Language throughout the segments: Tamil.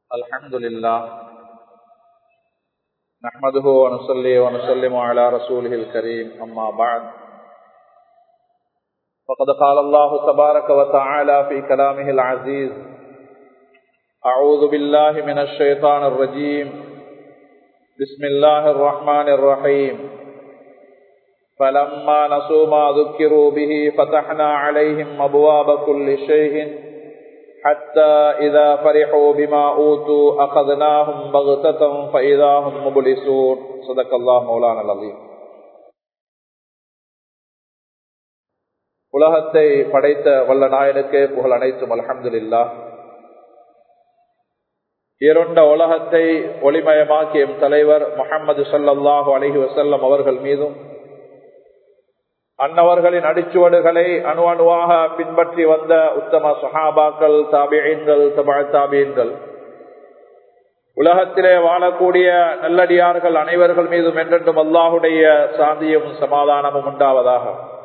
الحمد لله نحمده ونصلي ونسلم على رسوله الكريم أما بعد فقد قال الله تبارك وتعالى في كلامه العزيز أعوذ بالله من الشيطان الرجيم بسم الله الرحمن الرحيم فلما نسوا ما ذكروا به فتحنا عليهم أبواب كل شيء حتى إذا فرحوا بما أوتوا أخذناهم بغتة فإذا هم مبلسون صدق الله مولانا العظيم உலகத்தை படைத்த வல்ல நாயனுக்கு புகழ் அனைத்தும் அலமதுல்லா இருண்ட உலகத்தை ஒளிமயமாக்கிய தலைவர் முகமது சல்லாஹூ அலஹி வசல்லம் அவர்கள் மீதும் அன்னவர்களின் அடிச்சுவடுகளை அணு அணுவாக பின்பற்றி வந்த உத்தம சஹாபாக்கள் தாபியன்கள் தபாழ் தாபியன்கள் உலகத்திலே வாழக்கூடிய நல்லடியார்கள் அனைவர்கள் மீதும் என்றென்றும் அல்லாஹுடைய சாந்தியும் சமாதானமும் உண்டாவதாக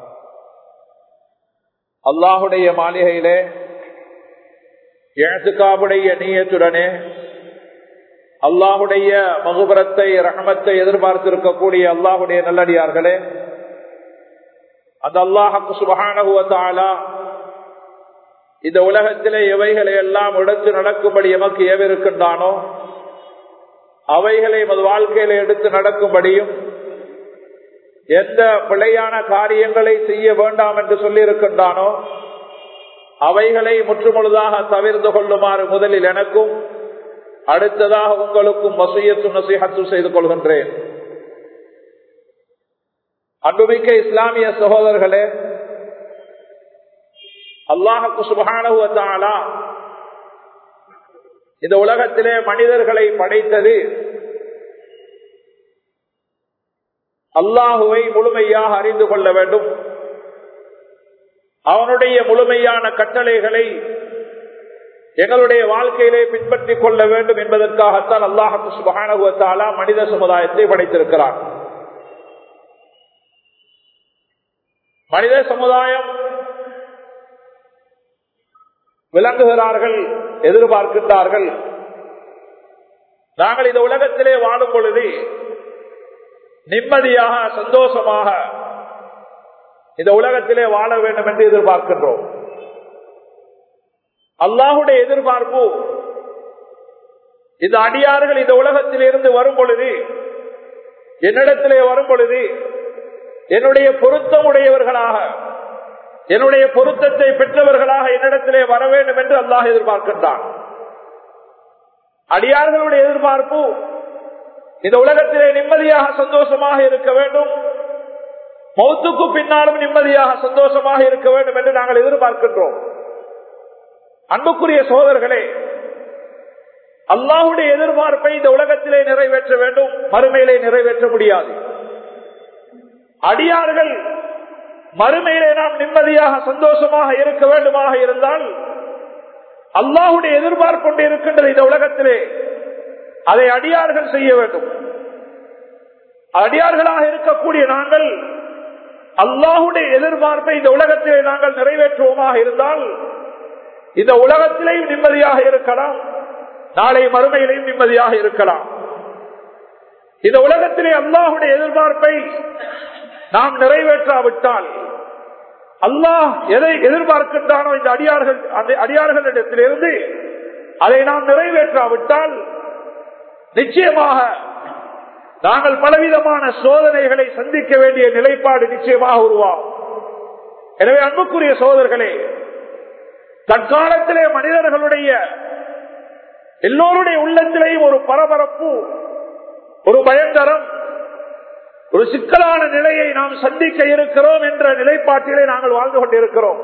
அல்லாஹுடைய மாளிகையிலே எழுத்துக்காவுடைய நீயத்துடனே அல்லாஹுடைய மகுபரத்தை ரகமத்தை எதிர்பார்த்திருக்கக்கூடிய அல்லாஹுடைய நல்லடியார்களே அந்த அல்லாஹு சுபகானகுவத்தாலா இந்த உலகத்திலே எவைகளை எல்லாம் எடுத்து நடக்கும்படி எமக்கு ஏவிருக்கின்றானோ அவைகளை எமது வாழ்க்கையில எடுத்து நடக்கும்படியும் எந்த பிழையான காரியங்களை செய்ய வேண்டாம் என்று சொல்லி இருக்கின்றானோ அவைகளை முற்றுமுழுதாக தவிர்த்து கொள்ளுமாறு முதலில் எனக்கும் அடுத்ததாக உங்களுக்கும் வசியத்தும் நசிஹத்து செய்து கொள்கின்றேன் அன்புமிக்க இஸ்லாமிய சகோதரர்களே அல்லாஹுக்கு சுபகானுவத்தாலா இந்த உலகத்திலே மனிதர்களை படைத்தது அல்லாஹுவை முழுமையாக அறிந்து கொள்ள வேண்டும் அவனுடைய முழுமையான கட்டளைகளை எங்களுடைய வாழ்க்கையிலே பின்பற்றிக் கொள்ள வேண்டும் என்பதற்காகத்தான் அல்லாஹு சுபகானுவத்தாலா மனித சமுதாயத்தை படைத்திருக்கிறார் மனித சமுதாயம் விளங்குகிறார்கள் எதிர்பார்க்கின்றார்கள் நாங்கள் இந்த உலகத்திலே வாழும் பொழுது நிம்மதியாக சந்தோஷமாக இந்த உலகத்திலே வாழ வேண்டும் என்று எதிர்பார்க்கின்றோம் அல்லாஹுடைய எதிர்பார்ப்பு இந்த அடியார்கள் இந்த உலகத்திலிருந்து வரும் பொழுது என்னிடத்திலே வரும் பொழுது என்னுடைய பொருத்தம் உடையவர்களாக என்னுடைய பொருத்தத்தை பெற்றவர்களாக என்னிடத்திலே வர வேண்டும் என்று அல்லாஹ் எதிர்பார்க்கின்றான் அடியார்களுடைய எதிர்பார்ப்பு இந்த உலகத்திலே நிம்மதியாக சந்தோஷமாக இருக்க வேண்டும் மௌத்துக்கு பின்னாலும் நிம்மதியாக சந்தோஷமாக இருக்க வேண்டும் என்று நாங்கள் எதிர்பார்க்கின்றோம் அன்புக்குரிய சோதர்களே அல்லாஹுடைய எதிர்பார்ப்பை இந்த உலகத்திலே நிறைவேற்ற வேண்டும் மறுமையிலே நிறைவேற்ற முடியாது அடியார்கள் மறுமையிலே நாம் நிம்மதியாக சந்தோஷமாக இருக்க வேண்டுமாக இருந்தால் அல்லாஹுடைய எதிர்பார்ப்பு இருக்கின்றது இந்த உலகத்திலே அதை அடியார்கள் செய்ய வேண்டும் அடியார்களாக இருக்கக்கூடிய நாங்கள் அல்லாஹுடைய எதிர்பார்ப்பை இந்த உலகத்திலே நாங்கள் நிறைவேற்றுவோமாக இருந்தால் இந்த உலகத்திலேயும் நிம்மதியாக இருக்கலாம் நாளை மறுமையிலையும் நிம்மதியாக இருக்கலாம் இந்த உலகத்திலே அல்லாஹுடைய எதிர்பார்ப்பை நாம் நிறைவேற்றாவிட்டால் அல்லாஹ் எதை எதிர்பார்க்கின்றானோ இந்த அடியார்கள் அந்த அடியார்களிடத்திலிருந்து அதை நாம் நிறைவேற்றாவிட்டால் நிச்சயமாக நாங்கள் பலவிதமான சோதனைகளை சந்திக்க வேண்டிய நிலைப்பாடு நிச்சயமாக உருவாகும் எனவே அன்புக்குரிய சோதர்களே தற்காலத்திலே மனிதர்களுடைய எல்லோருடைய உள்ளத்திலேயும் ஒரு பரபரப்பு ஒரு பயங்கரம் ஒரு சிக்கலான நிலையை நாம் சந்திக்க இருக்கிறோம் என்ற நிலைப்பாட்டிலே நாங்கள் வாழ்ந்து கொண்டிருக்கிறோம்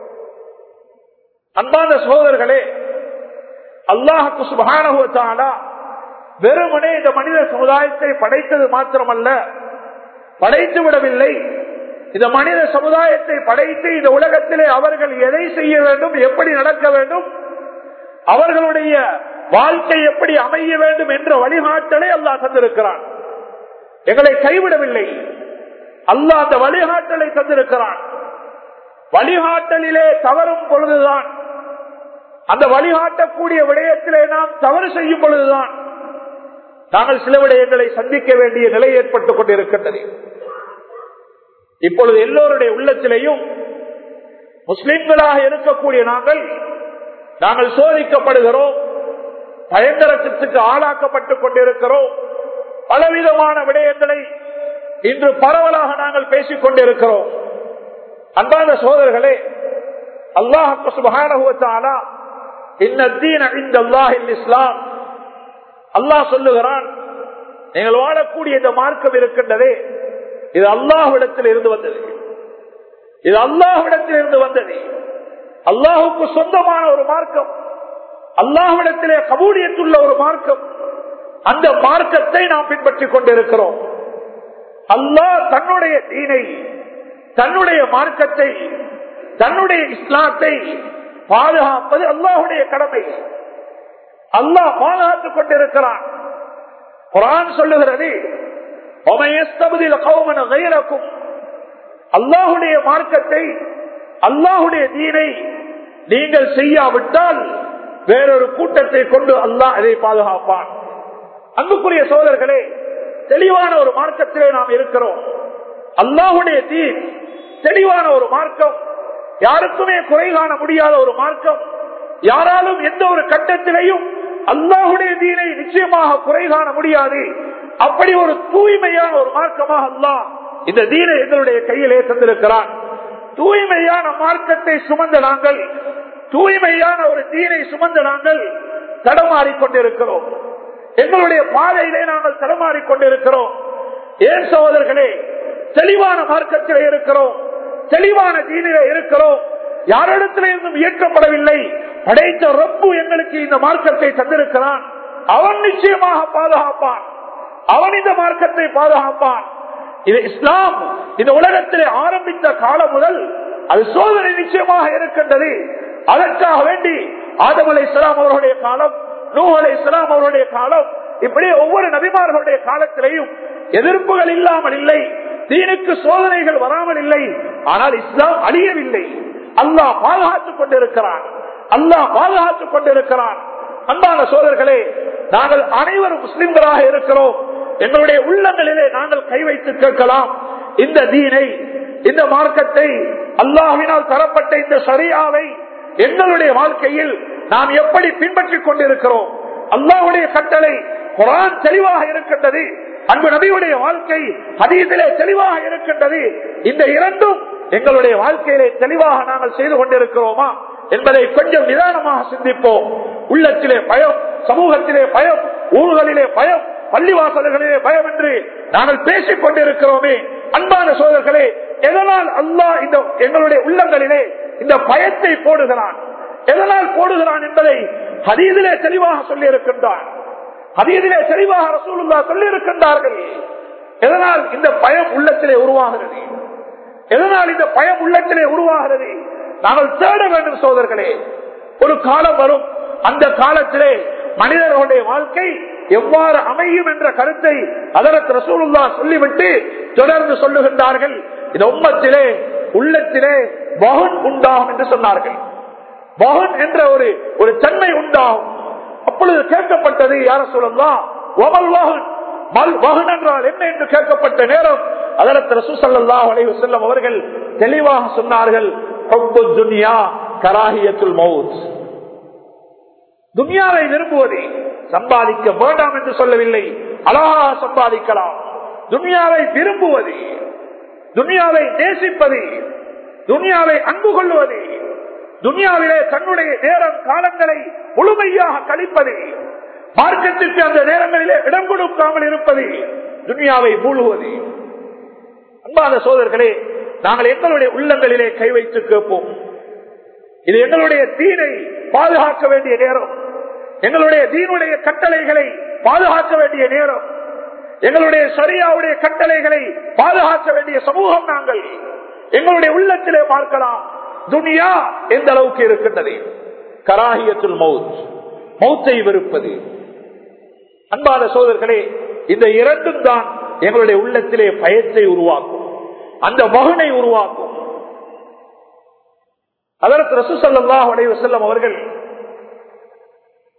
அன்பான சோதர்களே அல்லாஹுக்கு சுபானுவத்தாலா வெறுமனே இந்த மனித சமுதாயத்தை படைத்தது மாத்திரமல்ல படைத்து விடவில்லை இந்த மனித சமுதாயத்தை படைத்து இந்த உலகத்திலே அவர்கள் எதை செய்ய வேண்டும் எப்படி நடக்க வேண்டும் அவர்களுடைய வாழ்க்கை எப்படி அமைய வேண்டும் என்ற வழிகாட்டலை அல்லாஹ் தந்திருக்கிறான் எங்களை கைவிடவில்லை அல்லாஹ் அந்த வழிகாட்டலை தந்திருக்கிறான் வழிகாட்டலிலே தவறும் பொழுதுதான் அந்த வழிகாட்டக்கூடிய விடயத்திலே நாம் தவறு செய்யும் பொழுதுதான் நாங்கள் சில விடயங்களை சந்திக்க வேண்டிய நிலை ஏற்பட்டுக் கொண்டிருக்கின்றது இப்பொழுது எல்லோருடைய உள்ளத்திலேயும் முஸ்லிம்களாக இருக்கக்கூடிய நாங்கள் நாங்கள் சோதிக்கப்படுகிறோம் பயங்கரத்திற்கு ஆளாக்கப்பட்டுக் கொண்டிருக்கிறோம் பலவிதமான விடயங்களை இன்று பரவலாக நாங்கள் பேசிக் கொண்டிருக்கிறோம் அன்பான சோதர்களே அல்லாஹு சுபகானா இந்த அல்லாஹில் இஸ்லாம் அல்லாஹ் சொல்லுகிறான் நீங்கள் வாழக்கூடிய இந்த மார்க்கம் இருக்கின்றதே இது அல்லாஹ்விடத்தில் இருந்து வந்தது இது அல்லாஹ்விடத்தில் இருந்து வந்தது அல்லாஹுக்கு சொந்தமான ஒரு மார்க்கம் அல்லாஹ்விடத்திலே கபூலியத்துள்ள ஒரு மார்க்கம் அந்த மார்க்கத்தை நாம் பின்பற்றிக் கொண்டிருக்கிறோம் அல்லாஹ் தன்னுடைய தீனை தன்னுடைய மார்க்கத்தை தன்னுடைய இஸ்லாத்தை பாதுகாப்பது அல்லாஹுடைய கடமை அல்லாஹ் பாதுகாத்துக் கொண்டிருக்கிறான் குரான் சொல்லுகிறது அல்லாஹுடைய மார்க்கத்தை அல்லாஹுடைய தீனை நீங்கள் செய்யாவிட்டால் வேறொரு கூட்டத்தை கொண்டு அல்லாஹ் அதை பாதுகாப்பான் அன்புக்குரிய சோதர்களே தெளிவான ஒரு மார்க்கத்திலே நாம் இருக்கிறோம் அல்லாஹுடைய தீன் தெளிவான ஒரு மார்க்கம் யாருக்குமே குறை காண முடியாத ஒரு மார்க்கம் யாராலும் எந்த ஒரு கட்டத்திலையும் அல்லாஹுடைய தீனை நிச்சயமாக குறை காண முடியாது அப்படி ஒரு தூய்மையான ஒரு மார்க்கமாக அல்லாஹ் இந்த தீனை எங்களுடைய கையிலே தந்திருக்கிறான் தூய்மையான மார்க்கத்தை சுமந்த நாங்கள் தூய்மையான ஒரு தீனை சுமந்த நாங்கள் தடமாறிக் கொண்டிருக்கிறோம் எங்களுடைய பாதையிலே நாங்கள் தடமாறிக் கொண்டிருக்கிறோம் ஏன் சகோதரர்களே தெளிவான மார்க்கத்திலே இருக்கிறோம் தெளிவான தீனிலே இருக்கிறோம் யாரிடத்திலிருந்தும் இயக்கப்படவில்லை படைத்த ரப்பு எங்களுக்கு இந்த மார்க்கத்தை தந்திருக்கிறான் அவன் நிச்சயமாக பாதுகாப்பான் அவன் இந்த மார்க்கத்தை பாதுகாப்பான் இது இஸ்லாம் இந்த உலகத்திலே ஆரம்பித்த காலம் முதல் அது சோதனை நிச்சயமாக இருக்கின்றது அதற்காக வேண்டி ஆதம் அலை இஸ்லாம் அவர்களுடைய காலம் நூ அலை இஸ்லாம் அவருடைய காலம் இப்படி ஒவ்வொரு நபிமார்களுடைய காலத்திலேயும் எதிர்ப்புகள் இல்லாமல் இல்லை தீனுக்கு சோதனைகள் வராமல் இல்லை ஆனால் இஸ்லாம் அழியவில்லை அல்லாஹ் பாதுகாத்துக் கொண்டிருக்கிறான் அல்லாஹ் பாதுகாத்துக் கொண்டிருக்கிறான் அன்பான சோதர்களே நாங்கள் அனைவரும் முஸ்லிம்களாக இருக்கிறோம் எங்களுடைய உள்ளங்களிலே நாங்கள் கை வைத்து கேட்கலாம் இந்த தீனை இந்த மார்க்கத்தை அல்லாஹினால் தரப்பட்ட இந்த சரியாவை எங்களுடைய வாழ்க்கையில் நாம் எப்படி பின்பற்றிக் கொண்டிருக்கிறோம் அல்லாஹுடைய கட்டளை குரான் தெளிவாக இருக்கின்றது அன்பு நபியுடைய வாழ்க்கை அதீதிலே தெளிவாக இருக்கின்றது இந்த இரண்டும் எங்களுடைய வாழ்க்கையிலே தெளிவாக நாங்கள் செய்து கொண்டிருக்கிறோமா என்பதை கொஞ்சம் நிதானமாக சிந்திப்போம் உள்ளத்திலே பயம் சமூகத்திலே பயம் ஊர்களிலே பயம் பள்ளிவாசல்களிலே பயம் என்று நாங்கள் பேசிக் கொண்டிருக்கிறோமே அன்பான சோதர்களே எதனால் அல்லாஹ் இந்த எங்களுடைய உள்ளங்களிலே இந்த பயத்தை போடுகிறான் எதனால் போடுகிறான் என்பதை ஹதீதிலே தெளிவாக சொல்லி இருக்கின்றான் ஹதீதிலே தெளிவாக ரசூலுல்லா சொல்லி இருக்கின்றார்கள் எதனால் இந்த பயம் உள்ளத்திலே உருவாகிறது எதனால் இந்த பயம் உள்ளத்திலே உருவாகிறது நாங்கள் தேட வேண்டும் சோதர்களே ஒரு காலம் வரும் அந்த காலத்திலே மனிதர்களுடைய வாழ்க்கை எவ்வாறு அமையும் என்ற கருத்தை அதற்கு ரசூலுல்லா சொல்லிவிட்டு தொடர்ந்து சொல்லுகின்றார்கள் இந்த உம்மத்திலே உள்ளத்திலே பகன் உண்டாகும் என்று சொன்னார்கள் பகன் என்ற ஒரு ஒரு தன்மை உண்டாகும் அப்பொழுது கேட்கப்பட்டது யார சொல்லலாம் ஒமல் வாகன் மல் வகன் என்றால் என்ன என்று கேட்கப்பட்ட நேரம் அதற்கு ரசூசல்லா அலைவு செல்லம் அவர்கள் தெளிவாக சொன்னார்கள் துனியா கராகியத்துல் மவுத் துனியாவை விரும்புவது சம்பாதிக்க வேண்டாம் என்று சொல்லவில்லை அழகாக சம்பாதிக்கலாம் துனியாவை விரும்புவது துனியாவை நேசிப்பது துனியாவை அன்பு கொள்வது துனியாவிலே தன்னுடைய நேரம் காலங்களை முழுமையாக கழிப்பது மார்க்கத்திற்கு அந்த நேரங்களிலே இடம் கொடுக்காமல் இருப்பது துனியாவை மூழ்குவது அன்பான சோதர்களே நாங்கள் எங்களுடைய உள்ளங்களிலே கை வைத்து கேட்போம் இது எங்களுடைய தீனை பாதுகாக்க வேண்டிய நேரம் எங்களுடைய தீனுடைய கட்டளைகளை பாதுகாக்க வேண்டிய நேரம் எங்களுடைய சரியாவுடைய கட்டளைகளை பாதுகாக்க வேண்டிய சமூகம் நாங்கள் எங்களுடைய உள்ளத்திலே பார்க்கலாம் துனியா எந்த அளவுக்கு இருக்கின்றது கராகியத்துல் மவுத் மௌத்தை வெறுப்பது அன்பான சோதர்களே இந்த இரண்டும் தான் எங்களுடைய உள்ளத்திலே பயத்தை உருவாக்கும் அந்த மகனை உருவாக்கும் அதற்கு ரசூசல்லா செல்லம் அவர்கள்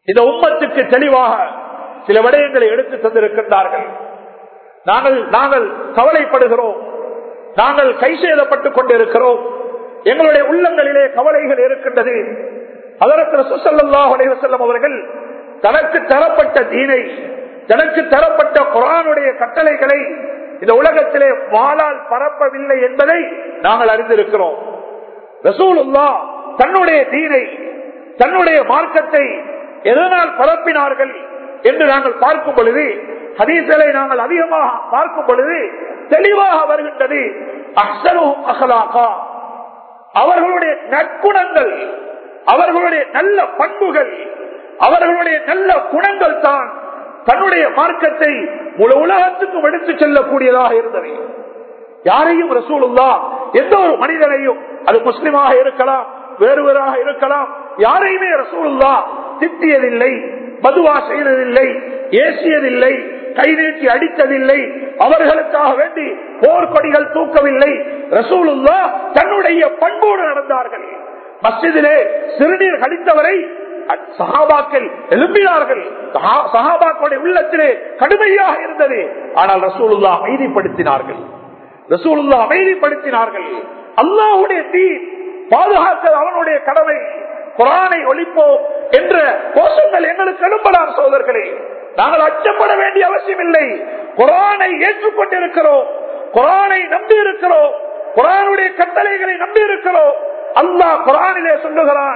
இந்த உம்மத்துக்கு தெளிவாக சில விடயங்களை எடுத்து தந்திருக்கின்றார்கள் நாங்கள் நாங்கள் கவலைப்படுகிறோம் நாங்கள் கை சேதப்பட்டுக் கொண்டிருக்கிறோம் எங்களுடைய உள்ளங்களிலே கவலைகள் இருக்கின்றது அதற்கு சுசல்லாஹ் அலைவசல்லம் அவர்கள் தனக்கு தரப்பட்ட தீனை தனக்கு தரப்பட்ட குரானுடைய கட்டளைகளை இந்த உலகத்திலே வாழால் பரப்பவில்லை என்பதை நாங்கள் அறிந்திருக்கிறோம் ரசூலுல்லா தன்னுடைய தீனை தன்னுடைய மார்க்கத்தை எதனால் பரப்பினார்கள் என்று நாங்கள் பார்க்கும் பொழுது ஹதீசலை நாங்கள் அதிகமாக பார்க்கும் பொழுது தெளிவாக வருகின்றது அஹ்சனும் அகலாகா அவர்களுடைய நற்குணங்கள் அவர்களுடைய நல்ல பண்புகள் அவர்களுடைய நல்ல குணங்கள் தான் தன்னுடைய மார்க்கத்தை முழு உலகத்துக்கும் எடுத்துச் செல்லக்கூடியதாக இருந்தது யாரையும் ரசூலுல்லா எந்த ஒரு மனிதனையும் அது முஸ்லிமாக இருக்கலாம் வேறு வேறாக இருக்கலாம் யாரையுமே ரசூலுல்லா திட்டியதில்லை மதுவா செய்ததில்லை ஏசியதில்லை கை நீட்டி அடித்ததில்லை அவர்களுக்காக வேண்டி போர்க்கொடிகள் தூக்கவில்லை ரசூலுல்லா தன்னுடைய பண்போடு நடந்தார்கள் மஸ்ஜிதிலே சிறுநீர் கழித்தவரை சஹாபாக்கள் எழுப்பினார்கள் சஹாபாக்களுடைய உள்ளத்திலே கடுமையாக இருந்தது ஆனால் ரசூலுல்லா அமைதிப்படுத்தினார்கள் ரசூலுல்லா அமைதிப்படுத்தினார்கள் அல்லாஹுடைய தீ பாதுகாக்க அவனுடைய கடமை குரானை ஒழிப்போம் என்ற கோஷங்கள் எங்களுக்கு எழுப்பலாம் சோதர்களே நாங்கள் அச்சப்பட வேண்டிய அவசியம் இல்லை குரானை ஏற்றுக்கொண்டிருக்கிறோம் குரானை நம்பி இருக்கிறோம் குரானுடைய கட்டளைகளை நம்பி இருக்கிறோம் அல்லாஹ் குரானிலே சொல்லுகிறான்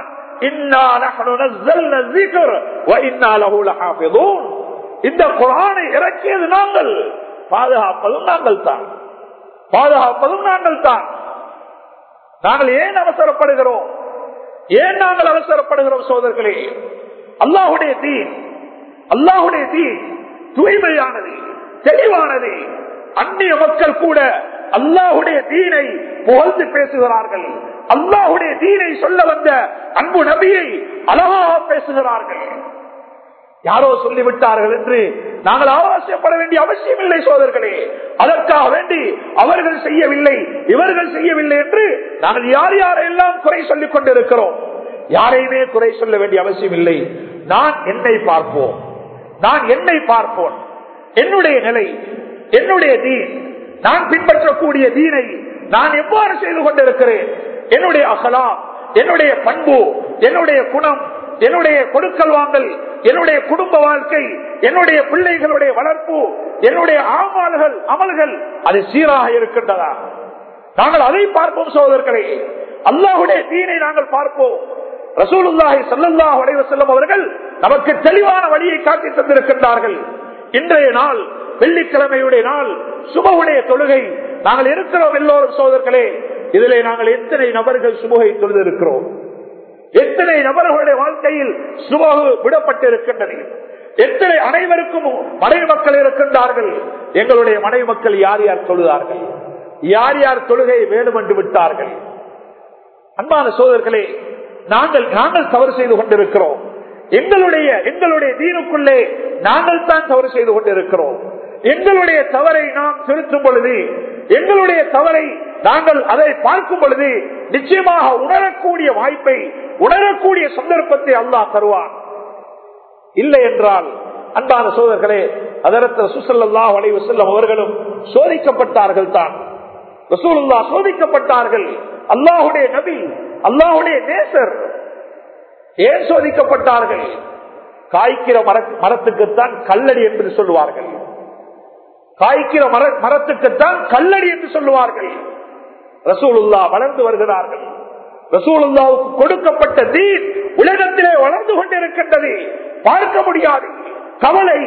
இந்த குரானை இறக்கியது நாங்கள் பாதுகாப்பதும் நாங்கள் தான் பாதுகாப்பதும் நாங்கள் தான் நாங்கள் ஏன் அவசரப்படுகிறோம் ஏன் நாங்கள் அவசரப்படுகிறோம் சோதர்களே அல்லாஹுடைய தீன் அல்லாஹுடைய தீன் தூய்மையானது தெளிவானது அந்நிய மக்கள் கூட அல்லாஹுடைய தீனை புகழ்ந்து பேசுகிறார்கள் அல்லாஹுடைய தீனை சொல்ல வந்த அன்பு நபியை அழகாக பேசுகிறார்கள் யாரோ சொல்லிவிட்டார்கள் என்று நாங்கள் அவசியப்பட வேண்டிய அவசியம் இல்லை சோதர்களே அதற்காக வேண்டி அவர்கள் செய்யவில்லை இவர்கள் செய்யவில்லை என்று நாங்கள் யார் யாரெல்லாம் குறை சொல்லிக் கொண்டிருக்கிறோம் யாரையுமே குறை சொல்ல வேண்டிய அவசியம் இல்லை நான் என்னை பார்ப்போம் நான் என்னை பார்ப்போம் என்னுடைய நிலை என்னுடைய தீன் நான் பின்பற்றக்கூடிய தீனை நான் எவ்வாறு செய்து கொண்டிருக்கிறேன் என்னுடைய அகலா என்னுடைய பண்பு என்னுடைய குணம் என்னுடைய கொடுக்கல் வாங்கல் என்னுடைய குடும்ப வாழ்க்கை என்னுடைய பிள்ளைகளுடைய வளர்ப்பு என்னுடைய ஆமால்கள் அமல்கள் அது சீராக இருக்கின்றதா நாங்கள் அதை பார்ப்போம் சோதர்களே அல்லாஹுடைய தீனை நாங்கள் பார்ப்போம் ரசூலுல்லாஹி சல்லாஹ் செல்லும் அவர்கள் நமக்கு தெளிவான வழியை காட்டி தந்திருக்கின்றார்கள் இன்றைய நாள் வெள்ளிக்கிழமையுடைய நாள் சுபவுடைய தொழுகை நாங்கள் இருக்கிறோம் எல்லோரும் சோதர்களே இதிலே நாங்கள் எத்தனை நபர்கள் சுபகை தொழுதிருக்கிறோம் எத்தனை நபர்களுடைய வாழ்க்கையில் சுபகு விடப்பட்டிருக்கின்றது எத்தனை அனைவருக்கும் மனைவி மக்கள் இருக்கின்றார்கள் எங்களுடைய மனைவி மக்கள் யார் யார் தொழுதார்கள் யார் யார் தொழுகை வேண்டும் என்று விட்டார்கள் அன்பான சோதர்களே நாங்கள் நாங்கள் தவறு செய்து கொண்டிருக்கிறோம் எங்களுடைய எங்களுடைய தீனுக்குள்ளே நாங்கள் தான் தவறு செய்து கொண்டிருக்கிறோம் எங்களுடைய தவறை நாம் திருத்தும் பொழுது எங்களுடைய தவறை நாங்கள் அதை பார்க்கும் பொழுது நிச்சயமாக உணரக்கூடிய வாய்ப்பை உணரக்கூடிய சந்தர்ப்பத்தை அல்லாஹ் தருவான் இல்லை என்றால் அன்பான சோதர்களே அதற்கு சுசல்லா வளைவு செல்லும் அவர்களும் சோதிக்கப்பட்டார்கள் தான் ரசூலுல்லா சோதிக்கப்பட்டார்கள் அல்லாஹுடைய நபி அல்லாஹுடைய நேசர் ஏன் சோதிக்கப்பட்டார்கள் காய்க்கிற மர மரத்துக்குத்தான் கல்லடி என்று சொல்லுவார்கள் காய்க்கிற மர மரத்துக்குத்தான் கல்லடி என்று சொல்லுவார்கள் ரசூலுல்லா வளர்ந்து வருகிறார்கள் ரசூலுல்லாவுக்கு கொடுக்கப்பட்ட தீன் உலகத்திலே வளர்ந்து கொண்டிருக்கின்றது பார்க்க முடியாது கவலை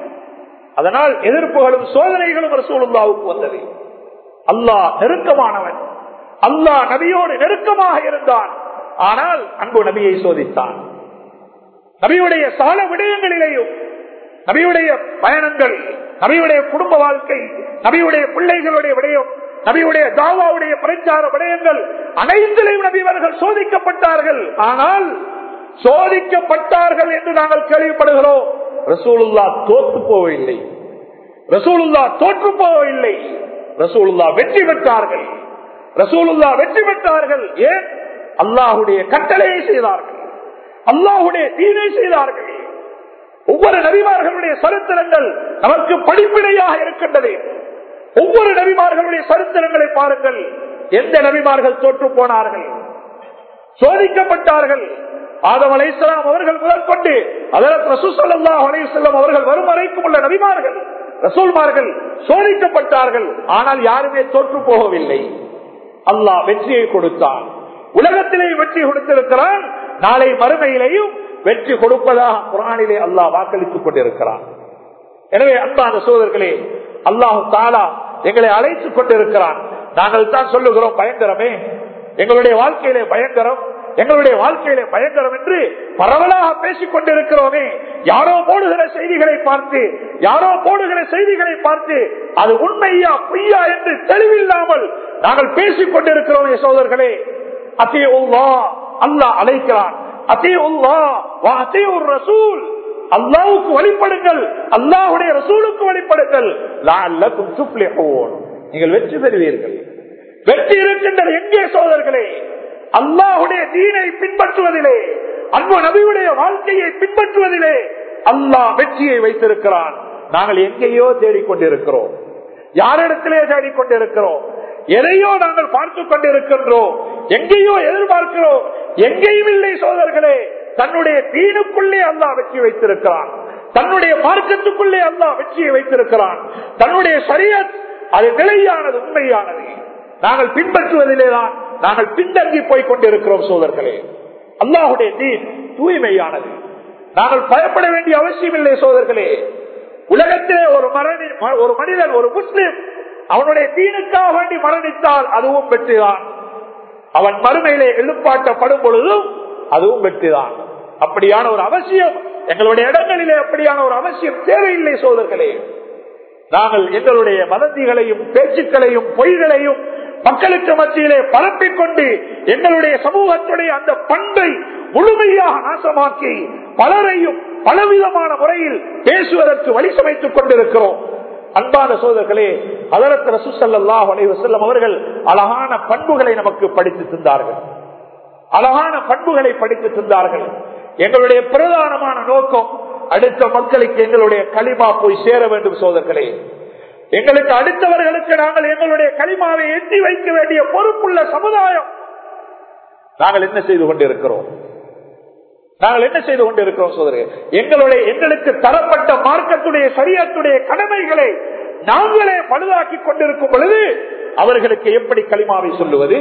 அதனால் எதிர்ப்புகளும் சோதனைகளும் ரசூலுல்லாவுக்கு வந்தது அல்லாஹ் நெருக்கமானவன் அல்லாஹ் நபியோடு நெருக்கமாக இருந்தான் ஆனால் அன்பு நபியை சோதித்தான் நபியுடைய சால விடயங்களிலேயும் நபியுடைய பயணங்கள் நபியுடைய குடும்ப வாழ்க்கை நபியுடைய பிள்ளைகளுடைய விடயம் நபியுடைய தாவாவுடைய பிரச்சார விடயங்கள் அனைத்திலையும் நபிவர்கள் சோதிக்கப்பட்டார்கள் ஆனால் சோதிக்கப்பட்டார்கள் என்று நாங்கள் கேள்விப்படுகிறோம் ரசூலுல்லா தோற்று போவதில்லை ரசூலுல்லா தோற்று போவதில்லை ரசூலுல்லா வெற்றி பெற்றார்கள் ரசூலுல்லா வெற்றி பெற்றார்கள் ஏன் அல்லாஹுடைய கட்டளையை செய்தார்கள் அல்லாஹுடைய தீனை செய்தார்கள் ஒவ்வொரு நபிமார்களுடைய சரித்திரங்கள் நமக்கு படிப்பினையாக இருக்கின்றது ஒவ்வொரு நபிமார்களுடைய சரித்திரங்களை பாருங்கள் எந்த நபிமார்கள் தோற்று போனார்கள் சோதிக்கப்பட்டார்கள் ஆதம் அலை இஸ்லாம் அவர்கள் முதல் கொண்டு அதற்கு ரசூசல்லா அலையுசல்லம் அவர்கள் வரும் வரைக்கும் உள்ள நபிமார்கள் ரசூல்மார்கள் சோதிக்கப்பட்டார்கள் ஆனால் யாருமே தோற்று போகவில்லை அல்லாஹ் வெற்றியை கொடுத்தான் உலகத்திலே வெற்றி கொடுத்திருக்கிறான் நாளை மறுமையிலேயும் வெற்றி கொடுப்பதாக குரானிலே அல்லாஹ் வாக்களித்துக் கொண்டிருக்கிறான் எனவே அன்பான சோதர்களே அல்லாஹு தாலா எங்களை அழைத்துக் கொண்டிருக்கிறான் நாங்கள் தான் சொல்லுகிறோம் பயங்கரமே எங்களுடைய வாழ்க்கையிலே பயங்கரம் எங்களுடைய வாழ்க்கையிலே பயங்கரம் என்று பரவலாக பேசிக் கொண்டிருக்கிறோமே யாரோ போடுகிற செய்திகளை பார்த்து யாரோ போடுகிற செய்திகளை பார்த்து அது உண்மையா பொய்யா என்று தெளிவில்லாமல் நாங்கள் பேசிக் கொண்டிருக்கிறோமே சோதர்களே அத்தே உல்லா அல்லாஹ் அழைக்கிறான் அத்தே உல்லா அத்தே ஒரு ரசூல் அல்லாவுக்கு வழிபடுங்கள் அல்லாஹுடைய ரசூலுக்கு வழிபடுங்கள் நீங்கள் வெற்றி பெறுவீர்கள் வெற்றி இருக்கின்றது எங்கே சோதர்களே அல்லாஹுடைய தீனை பின்பற்றுவதிலே அன்பு நபியுடைய வாழ்க்கையை பின்பற்றுவதிலே அல்லாஹ் வெற்றியை வைத்திருக்கிறான் நாங்கள் எங்கேயோ தேடிக்கொண்டிருக்கிறோம் யாரிடத்திலே தேடிக்கொண்டிருக்கிறோம் எதையோ நாங்கள் பார்த்து கொண்டிருக்கின்றோம் எங்கேயோ எதிர்பார்க்கிறோம் எங்கேயும் இல்லை சோதர்களே தன்னுடைய தீனுக்குள்ளே அல்லாஹ் வெற்றி வைத்திருக்கிறான் தன்னுடைய மார்க்கத்துக்குள்ளே அல்லாஹ் வெற்றியை வைத்திருக்கிறான் தன்னுடைய சரியத் அது நிலையானது உண்மையானது நாங்கள் பின்பற்றுவதிலேதான் நாங்கள் பின்தங்கி போய் கொண்டிருக்கிறோம் சோதர்களே அல்லாஹுடைய தீன் தூய்மையானது நாங்கள் பயப்பட வேண்டிய அவசியம் இல்லை சோதர்களே உலகத்திலே ஒரு மரணி ஒரு மனிதன் ஒரு முஸ்லிம் அவனுடைய தீனுக்காக வேண்டி மரணித்தால் அதுவும் வெற்றிதான் அவன் மறுமையிலே எழுப்பாட்டப்படும் பொழுதும் அதுவும் வெற்றிதான் அப்படியான ஒரு அவசியம் எங்களுடைய இடங்களிலே அப்படியான ஒரு அவசியம் தேவையில்லை சோதர்களே நாங்கள் எங்களுடைய வதந்திகளையும் பேச்சுக்களையும் பொய்களையும் மக்களுக்கு மத்தியிலே பரப்பிக் கொண்டு எங்களுடைய சமூகத்துடைய அந்த பண்பை முழுமையாக நாசமாக்கி பலரையும் பலவிதமான முறையில் பேசுவதற்கு வழி சமைத்துக் கொண்டிருக்கிறோம் அன்பான சோதர்களே அதரத்து ரசூசல்லா செல்லும் அவர்கள் அழகான பண்புகளை நமக்கு படித்து தந்தார்கள் அழகான பண்புகளை படித்து தந்தார்கள் எங்களுடைய பிரதானமான நோக்கம் அடுத்த மக்களுக்கு எங்களுடைய களிமா போய் சேர வேண்டும் சோதர்களே எங்களுக்கு அடுத்தவர்களுக்கு நாங்கள் எங்களுடைய களிமாவை எட்டி வைக்க வேண்டிய பொறுப்புள்ள சமுதாயம் நாங்கள் என்ன செய்து கொண்டிருக்கிறோம் நாங்கள் என்ன செய்து கொண்டிருக்கிறோம் சோதரே எங்களுடைய எங்களுக்கு தரப்பட்ட மார்க்கத்துடைய சரியத்துடைய கடமைகளை நாங்களே பழுதாக்கி கொண்டிருக்கும் பொழுது அவர்களுக்கு எப்படி களிமாவை சொல்லுவது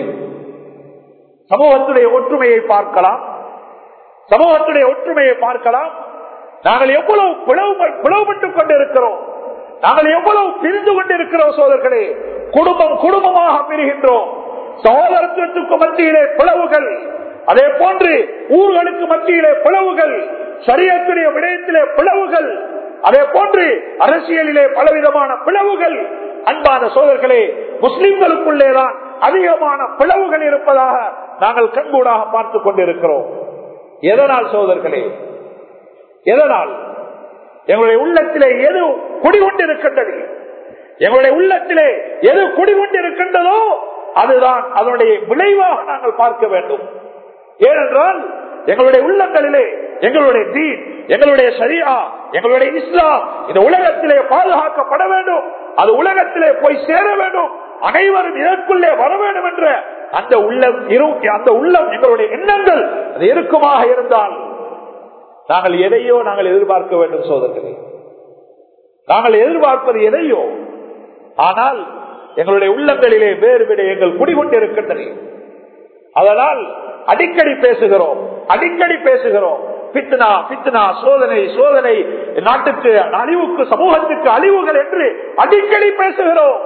சமூகத்துடைய ஒற்றுமையை பார்க்கலாம் சமூகத்துடைய ஒற்றுமையை பார்க்கலாம் நாங்கள் எவ்வளவு பிளவு பிளவுபட்டுக் கொண்டிருக்கிறோம் நாங்கள் எவ்வளவு பிரிந்து கொண்டிருக்கிறோம் சோதர்களே குடும்பம் குடும்பமாக பிரிகின்றோம் சகோதரத்துவத்துக்கு மத்தியிலே பிளவுகள் அதே போன்று ஊர்களுக்கு மத்தியிலே பிளவுகள் சரியத்துடைய விடயத்திலே பிளவுகள் அதே போன்று அரசியலிலே பலவிதமான பிளவுகள் அன்பான சோதர்களே முஸ்லிம்களுக்குள்ளேதான் அதிகமான பிளவுகள் இருப்பதாக நாங்கள் கண்கூடாக பார்த்துக் கொண்டிருக்கிறோம் எதனால் சோதர்களே எதனால் எங்களுடைய உள்ளத்திலே எது குடிகொண்டிருக்கின்றது எங்களுடைய உள்ளத்திலே எது குடிகொண்டிருக்கின்றதோ அதுதான் அதனுடைய விளைவாக நாங்கள் பார்க்க வேண்டும் ஏனென்றால் எங்களுடைய உள்ளங்களிலே எங்களுடைய தீன் எங்களுடைய சரியா எங்களுடைய இஸ்லாம் இந்த உலகத்திலே பாதுகாக்கப்பட வேண்டும் அது உலகத்திலே போய் சேர வேண்டும் அனைவரும் இதற்குள்ளே வர வேண்டும் என்ற அந்த உள்ளம் அந்த உள்ளம் எங்களுடைய எண்ணங்கள் அது இருக்குமாக இருந்தால் நாங்கள் எதையோ நாங்கள் எதிர்பார்க்க வேண்டும் சோதர்களே நாங்கள் எதிர்பார்ப்பது எதையோ ஆனால் எங்களுடைய உள்ளங்களிலே வேறு விடயங்கள் குடிகொண்டிருக்கின்றன அதனால் அடிக்கடி பேசுகிறோம் அடிக்கடி பேசுகிறோம் பித்னா பித்னா சோதனை சோதனை நாட்டுக்கு அழிவுக்கு சமூகத்துக்கு அழிவுகள் என்று அடிக்கடி பேசுகிறோம்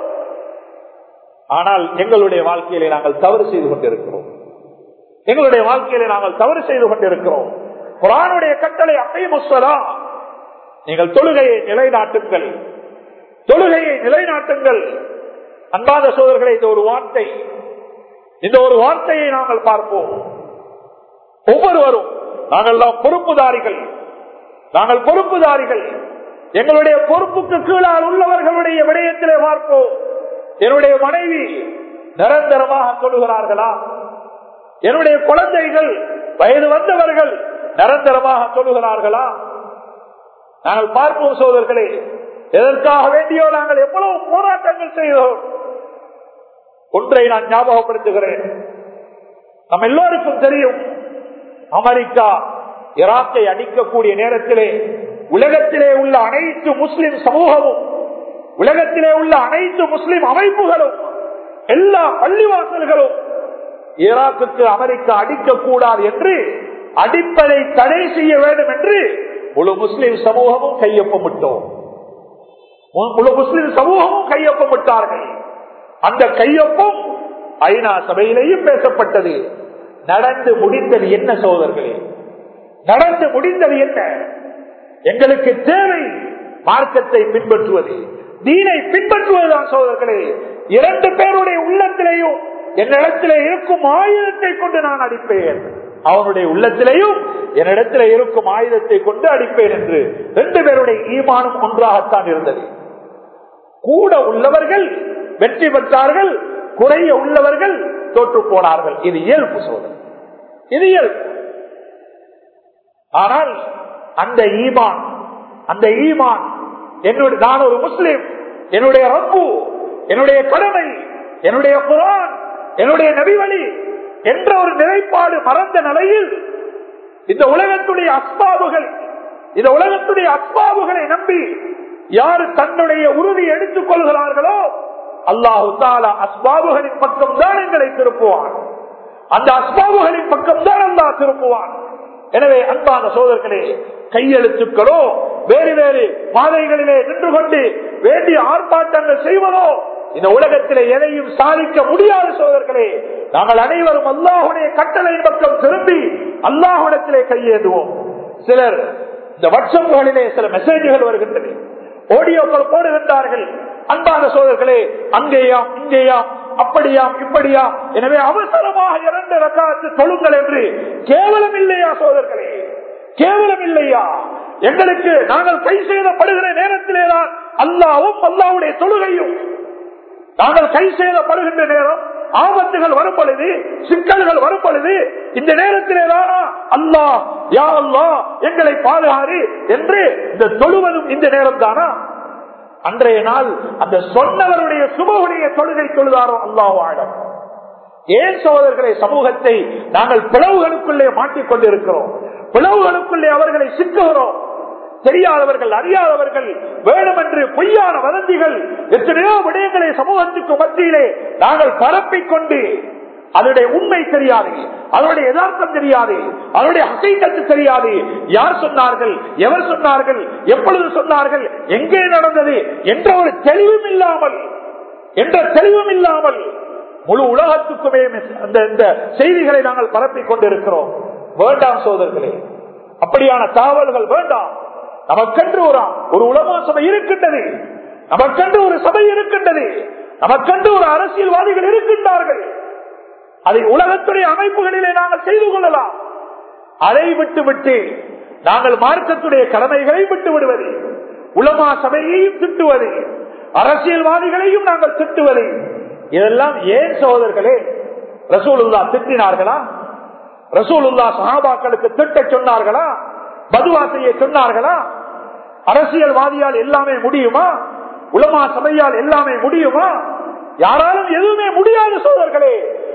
ஆனால் எங்களுடைய வாழ்க்கையிலே நாங்கள் தவறு செய்து கொண்டிருக்கிறோம் எங்களுடைய வாழ்க்கையிலே நாங்கள் தவறு செய்து கொண்டிருக்கிறோம் குரானுடைய கட்டளை அப்பை முஸ்வரா நீங்கள் தொழுகையை நிலைநாட்டுங்கள் தொழுகையை நிலைநாட்டுங்கள் அன்பாத சோதர்களை இந்த ஒரு வார்த்தை இந்த ஒரு வார்த்தையை நாங்கள் பார்ப்போம் ஒவ்வொருவரும் நாங்கள் பொறுப்புதாரிகள் நாங்கள் பொறுப்புதாரிகள் எங்களுடைய பொறுப்புக்கு கீழால் உள்ளவர்களுடைய விடயத்திலே பார்ப்போம் என்னுடைய மனைவி நிரந்தரமாக தொழுகிறார்களா என்னுடைய குழந்தைகள் வயது வந்தவர்கள் நிரந்தரமாக தொழுகிறார்களா நாங்கள் பார்ப்போம் சோதர்களே எதற்காக வேண்டியோ நாங்கள் எவ்வளவு போராட்டங்கள் செய்தோம் ஒன்றை நான் ஞாபகப்படுத்துகிறேன் நம்ம எல்லோருக்கும் தெரியும் அமெரிக்கா ஈராக்கை அடிக்கக்கூடிய நேரத்திலே உலகத்திலே உள்ள அனைத்து முஸ்லிம் சமூகமும் உலகத்திலே உள்ள அனைத்து முஸ்லிம் அமைப்புகளும் எல்லா பள்ளிவாசல்களும் ஈராக்குக்கு அமெரிக்கா அடிக்கக்கூடாது என்று அடிப்பதை தடை செய்ய வேண்டும் என்று முழு முஸ்லிம் சமூகமும் கையொப்பமிட்டோம் முழு முஸ்லிம் சமூகமும் கையொப்பமிட்டார்கள் அந்த கையொப்பம் ஐநா சபையிலேயும் பேசப்பட்டது நடந்து முடிந்தது என்ன சோதர்களே நடந்து முடிந்தது என்ன எங்களுக்கு தேவை மார்க்கத்தை பின்பற்றுவது தீனை பின்பற்றுவதுதான் சோதர்களே இரண்டு பேருடைய உள்ளத்திலேயும் என்னிடத்திலே இருக்கும் ஆயுதத்தை கொண்டு நான் அடிப்பேன் அவனுடைய உள்ளத்திலேயும் என்னிடத்திலே இருக்கும் ஆயுதத்தை கொண்டு அடிப்பேன் என்று ரெண்டு பேருடைய ஈமானம் ஒன்றாகத்தான் இருந்தது கூட உள்ளவர்கள் வெற்றி பெற்றார்கள் குறைய உள்ளவர்கள் தோற்று போனார்கள் இது இயல்பு சோதனை இது இயல்பு ஆனால் அந்த ஈமான் அந்த ஈமான் என்னுடைய நான் ஒரு முஸ்லிம் என்னுடைய ரப்பு என்னுடைய கடமை என்னுடைய குரான் என்னுடைய நபிவழி என்ற ஒரு நிலைப்பாடு மறந்த நிலையில் இந்த உலகத்துடைய அஸ்பாபுகள் இந்த உலகத்துடைய அஸ்பாபுகளை நம்பி யாரு தன்னுடைய உறுதி எடுத்துக் கொள்கிறார்களோ அல்லாஹு தாலா அஸ்பாபுகளின் பக்கம் தான் எங்களை திருப்புவான் அந்த அஸ்பாபுகளின் பக்கம் தான் அல்லாஹ் திருப்புவான் எனவே அன்பான சோதர்களே கையெழுத்துக்களோ வேறு வேறு பாதைகளிலே நின்று கொண்டு வேண்டிய ஆர்ப்பாட்டங்கள் செய்வதோ இந்த உலகத்திலே எதையும் சாதிக்க முடியாத சோதர்களே நாங்கள் அனைவரும் அல்லாஹுடைய கட்டளையின் பக்கம் திரும்பி அல்லாஹுடத்திலே கையேந்துவோம் சிலர் இந்த வாட்ஸ்அப்புகளிலே சில மெசேஜ்கள் வருகின்றன ஆடியோக்கள் போடுகின்றார்கள் அன்பான சோதர்களே அங்கேயாம் இங்கேயாம் அப்படியாம் இப்படியாம் எனவே அவசரமாக இரண்டு ரக்காத்து தொழுங்கள் என்று கேவலம் இல்லையா சோதர்களே கேவலம் இல்லையா எங்களுக்கு நாங்கள் கை செய்தப்படுகிற நேரத்திலேதான் அல்லாவும் அல்லாவுடைய தொழுகையும் நாங்கள் கை செய்தப்படுகின்ற நேரம் ஆபத்துகள் வரும் பொழுது சிக்கல்கள் வரும் பொழுது இந்த நேரத்திலேதான் அல்லாஹ் யா அல்லா எங்களை பாதுகாரு என்று இந்த தொழுவதும் இந்த நேரம் தானா அன்றைய நாள் அந்த சொன்னவருடைய சுபவுடைய தொழுகை தொழுதாரோ அல்லாஹ் ஆடம் ஏன் சோதர்களை சமூகத்தை நாங்கள் பிளவுகளுக்குள்ளே மாட்டிக்கொண்டிருக்கிறோம் பிளவுகளுக்குள்ளே அவர்களை சிக்குகிறோம் தெரியாதவர்கள் அறியாதவர்கள் வேணுமென்று பொய்யான வதந்திகள் எத்தனையோ விடயங்களை சமூகத்துக்கு மத்தியிலே நாங்கள் பரப்பிக் கொண்டு அதனுடைய உண்மை தெரியாது அதனுடைய யதார்த்தம் தெரியாது அதனுடைய அசைக்கத்து தெரியாது யார் சொன்னார்கள் எவர் சொன்னார்கள் எப்பொழுது சொன்னார்கள் எங்கே நடந்தது என்ற ஒரு தெளிவும் இல்லாமல் என்ற தெளிவும் இல்லாமல் முழு உலகத்துக்குமே அந்த இந்த செய்திகளை நாங்கள் பரப்பிக் கொண்டிருக்கிறோம் வேண்டாம் சோதர்களே அப்படியான தாவல்கள் வேண்டாம் நமக்கென்று ஒரு ஒரு உலமா சபை இருக்கின்றது நமக்கென்று ஒரு சபை இருக்கின்றது நமக்கென்று ஒரு அரசியல்வாதிகள் இருக்கின்றார்கள் அதை உலகத்துடைய அமைப்புகளிலே நாங்கள் செய்து கொள்ளலாம் அதை விட்டு விட்டு நாங்கள் மார்க்கத்துடைய கடமைகளை விட்டு விடுவது உலமா சபையையும் திட்டுவது அரசியல்வாதிகளையும் நாங்கள் திட்டுவது இதெல்லாம் ஏன் சோதர்களே ரசூலுல்லா திட்டினார்களா ரசூலுல்லா சஹாபாக்களுக்கு திட்ட சொன்னார்களா பதுவா செய்ய சொன்னார்களா அரசியல்வாதியால் எல்லாமே முடியுமா உலமா சபையால் எல்லாமே முடியுமா யாராலும் எதுவுமே முடியாது சோதர்களே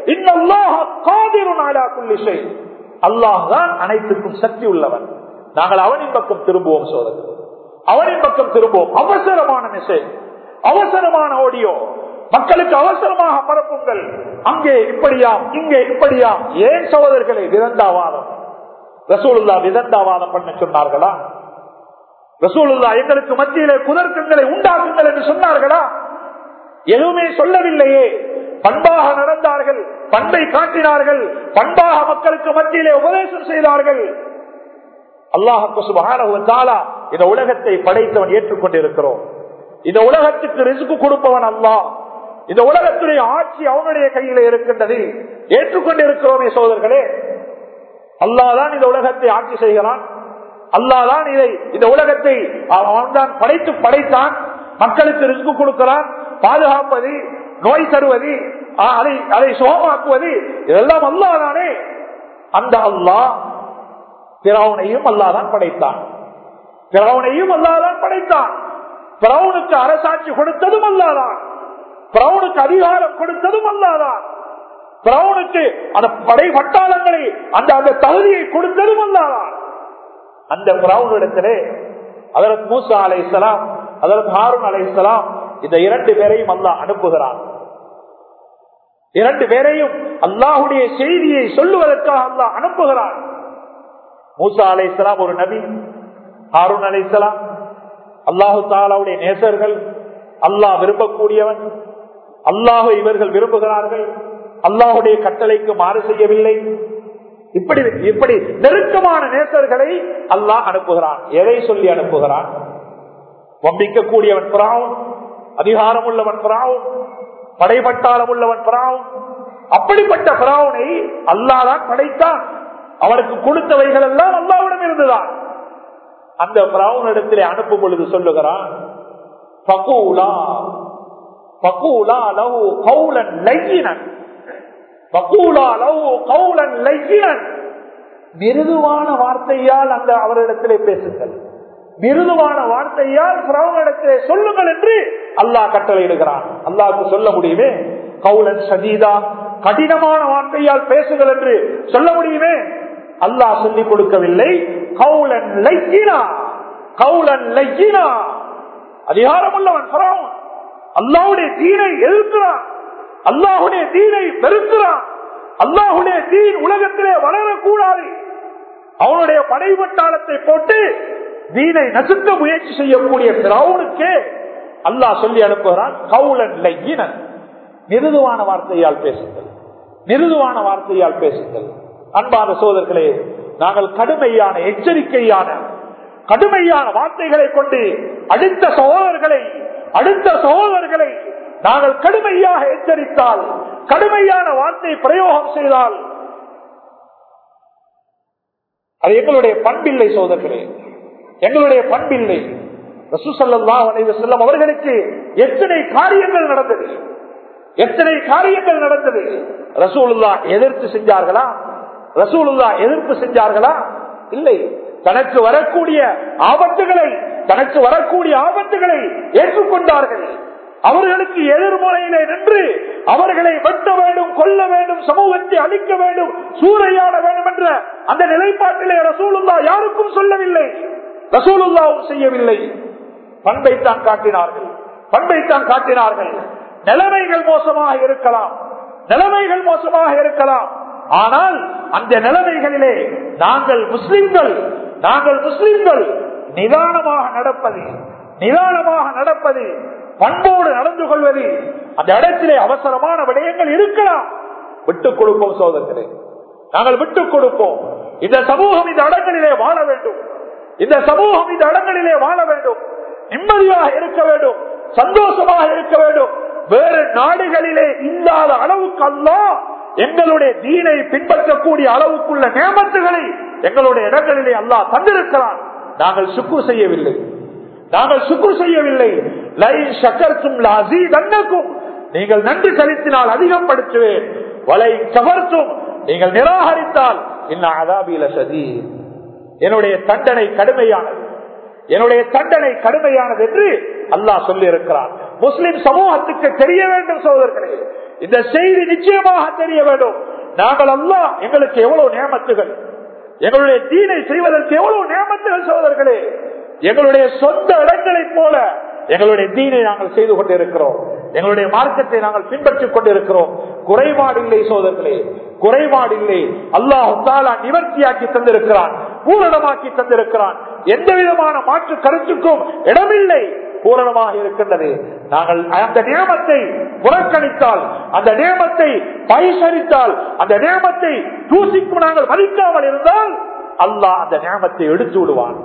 அல்லாஹ் தான் அனைத்துக்கும் சக்தி உள்ளவன் நாங்கள் அவனின் பக்கம் திரும்புவோம் சோதர்கள் அவனின் பக்கம் திரும்புவோம் அவசரமான மெசேஜ் அவசரமான ஆடியோ மக்களுக்கு அவசரமாக பரப்புங்கள் அங்கே இப்படியாம் இங்கே இப்படியாம் ஏன் சோதர்களே விதந்தாவாதம் ரசூலுல்லா விதந்தாவாதம் பண்ண சொன்னார்களா ரசூலுல்லா எங்களுக்கு மத்தியிலே குதர்க்கங்களை உண்டாக்குங்கள் என்று சொன்னார்களா எதுவுமே சொல்லவில்லையே பண்பாக நடந்தார்கள் பண்பை காட்டினார்கள் பண்பாக மக்களுக்கு மத்தியிலே உபதேசம் செய்தார்கள் அல்லாஹு சுபானா இந்த உலகத்தை படைத்தவன் ஏற்றுக்கொண்டிருக்கிறோம் இந்த உலகத்துக்கு ரிசுக்கு கொடுப்பவன் அல்லாஹ் இந்த உலகத்துடைய ஆட்சி அவனுடைய கையில இருக்கின்றது ஏற்றுக்கொண்டிருக்கிறோமே சோதர்களே அல்லாதான் இந்த உலகத்தை ஆட்சி செய்கிறான் அல்லாதான் இதை இந்த உலகத்தை அவன் தான் படைத்து படைத்தான் மக்களுக்கு ரிஸ்கு கொடுக்கிறான் பாதுகாப்பது நோய் தருவது அதை அதை சுகமாக்குவது இதெல்லாம் அல்லாதானே அந்த அல்லாஹ் பிறவனையும் அல்லாதான் படைத்தான் பிரவுனையும் அல்லாதான் படைத்தான் பிரவுனுக்கு அரசாட்சி கொடுத்ததும் அல்லாதான் பிரவுனுக்கு அதிகாரம் கொடுத்ததும் அல்லாதான் பிரவுனுக்கு அந்த படை பட்டாளங்களை அந்த அந்த தகுதியை கொடுத்ததும் அல்லாதான் அந்த பிரவுனிடத்திலே அதற்கு மூசா அலை இஸ்லாம் அதற்கு ஹாரூன் அலை இஸ்லாம் இந்த இரண்டு பேரையும் அல்லாஹ் அனுப்புகிறான் இரண்டு பேரையும் அல்லாஹுடைய செய்தியை சொல்லுவதற்காக அல்லாஹ் அனுப்புகிறான் மூசா அலை இஸ்லாம் ஒரு நபி ஹாரூன் அலை இஸ்லாம் அல்லாஹு தாலாவுடைய நேசர்கள் அல்லாஹ் விரும்பக்கூடியவன் அல்லாஹு இவர்கள் விரும்புகிறார்கள் அல்லாஹுடைய கட்டளைக்கு மாறு செய்யவில்லை இப்படி இப்படி நெருக்கமான நேசர்களை அல்லாஹ் அனுப்புகிறான் எதை சொல்லி அனுப்புகிறான் வம்பிக்கக்கூடியவன் புறாவும் அதிகாரம் உள்ளவன் புறாவும் படைபட்டாளம் உள்ளவன் புறாவும் அப்படிப்பட்ட பிராவுனை அல்லாதான் படைத்தான் அவனுக்கு கொடுத்தவைகள் எல்லாம் அல்லாவிடம் இருந்துதான் அந்த பிராவுன் இடத்திலே அனுப்பும் பொழுது சொல்லுகிறான் பகூலா பகூலா லவு கௌலன் லையினன் பகூலா லவு கௌலன் லையினன் மிருதுவான வார்த்தையால் அந்த அவரிடத்திலே பேசுங்கள் மிருதுவான வார்த்தையால் பிராவனிடத்திலே சொல்லுங்கள் என்று அல்லாஹ் கட்டளையிடுகிறான் அல்லாஹ்க்கு சொல்ல முடியுமே கவுலன் சதீதா கடினமான வார்த்தையால் பேசுங்கள் என்று சொல்ல முடியுமே அல்லாஹ் சொல்லிக் கொடுக்கவில்லை கவுலன் லைக்கினா கவுலன் லைக்கினா அதிகாரம் உள்ளவன் பிராவன் அல்லாவுடைய தீனை எதிர்க்கிறான் அல்லாஹுடைய தீனை வெறுக்கிறான் அல்லாஹுடைய தீன் உலகத்திலே வளரக்கூடாது அவனுடைய படைவட்டாளத்தை போட்டு தீனை நசுக்க முயற்சி செய்யக்கூடிய பிராவுனுக்கே அல்லாஹ் சொல்லி அனுப்புகிறான் கவுலன் லையினன் மிருதுவான வார்த்தையால் பேசுங்கள் மிருதுவான வார்த்தையால் பேசுங்கள் அன்பான சோதர்களே நாங்கள் கடுமையான எச்சரிக்கையான கடுமையான வார்த்தைகளை கொண்டு அடுத்த சகோதரர்களை அடுத்த சகோதரர்களை நாங்கள் கடுமையாக எச்சரித்தால் கடுமையான வார்த்தை பிரயோகம் செய்தால் அது எங்களுடைய பண்பில்லை சோதர்களே எங்களுடைய பண்பில்லை ரசூசல்லா செல்லம் அவர்களுக்கு எத்தனை காரியங்கள் நடந்தது எத்தனை காரியங்கள் நடந்தது ரசூலுல்லா எதிர்த்து செஞ்சார்களா ரசூலுல்லா எதிர்ப்பு செஞ்சார்களா இல்லை தனக்கு வரக்கூடிய ஆபத்துகளை தனக்கு வரக்கூடிய ஆபத்துகளை ஏற்றுக்கொண்டார்கள் அவர்களுக்கு எதிர்முறையிலே நின்று அவர்களை வெட்ட வேண்டும் கொல்ல வேண்டும் சமூகத்தை அழிக்க வேண்டும் சூறையாட வேண்டும் என்ற அந்த நிலைப்பாட்டிலே ரசூலுல்லா யாருக்கும் சொல்லவில்லை ரசூலுல்லாவும் செய்யவில்லை பண்பைத்தான் காட்டினார்கள் பண்பைத்தான் காட்டினார்கள் நிலைமைகள் மோசமாக இருக்கலாம் நிலைமைகள் மோசமாக இருக்கலாம் ஆனால் அந்த நிலைமைகளிலே நாங்கள் முஸ்லிம்கள் நாங்கள் முஸ்லிம்கள் நிதானமாக நடப்பது நிதானமாக நடப்பது பண்போடு நடந்து கொள்வது அந்த இடத்திலே அவசரமான விடயங்கள் இருக்கலாம் விட்டுக் கொடுப்போம் சோதர்களே நாங்கள் விட்டுக் கொடுப்போம் இந்த சமூகம் இந்த இடங்களிலே வாழ வேண்டும் இந்த சமூகம் இந்த இடங்களிலே வாழ வேண்டும் நிம்மதியாக இருக்க வேண்டும் சந்தோஷமாக இருக்க வேண்டும் வேறு நாடுகளிலே இல்லாத அளவுக்கு அல்ல எங்களுடைய தீனை பின்பற்றக்கூடிய அளவுக்குள்ள நியமத்துகளை எங்களுடைய இடங்களிலே அல்லாஹ் தந்திருக்கிறான் நாங்கள் சுக்கு செய்யவில்லை நாங்கள் சுக்குர் செய்யவில்லை லை சக்கர்த்தும் லாசி தன்னக்கும் நீங்கள் நன்றி செலுத்தினால் அதிகப்படுத்துவேன் வலை கவர்த்தும் நீங்கள் நிராகரித்தால் இன்ன அதாபில சதி என்னுடைய தண்டனை கடுமையானது என்னுடைய தண்டனை கடுமையானது என்று அல்லாஹ் சொல்லி இருக்கிறார் முஸ்லிம் சமூகத்துக்கு தெரிய வேண்டும் சோதர்களே இந்த செய்தி நிச்சயமாக தெரிய வேண்டும் நாங்கள் அல்லாஹ் எங்களுக்கு எவ்வளவு நியமத்துகள் எங்களுடைய தீனை செய்வதற்கு எவ்வளவு நியமத்துகள் சோதர்களே எங்களுடைய சொந்த இடங்களைப் போல எங்களுடைய தீனை நாங்கள் செய்து கொண்டிருக்கிறோம் எங்களுடைய மார்க்கத்தை நாங்கள் பின்பற்றிக் கொண்டிருக்கிறோம் குறைபாடு இல்லை சோதர்களே குறைபாடு இல்லை அல்லாஹாலா நிவர்த்தியாக்கி தந்திருக்கிறான் பூரணமாக்கி தந்திருக்கிறான் எந்த விதமான மாற்று கருத்துக்கும் இடமில்லை பூரணமாக இருக்கின்றது நாங்கள் அந்த நியமத்தை புறக்கணித்தால் அந்த நியமத்தை பரிசரித்தால் அந்த நியமத்தை தூசிக்கும் நாங்கள் மதிக்காமல் இருந்தால் அல்லாஹ் அந்த நியமத்தை எடுத்து விடுவான்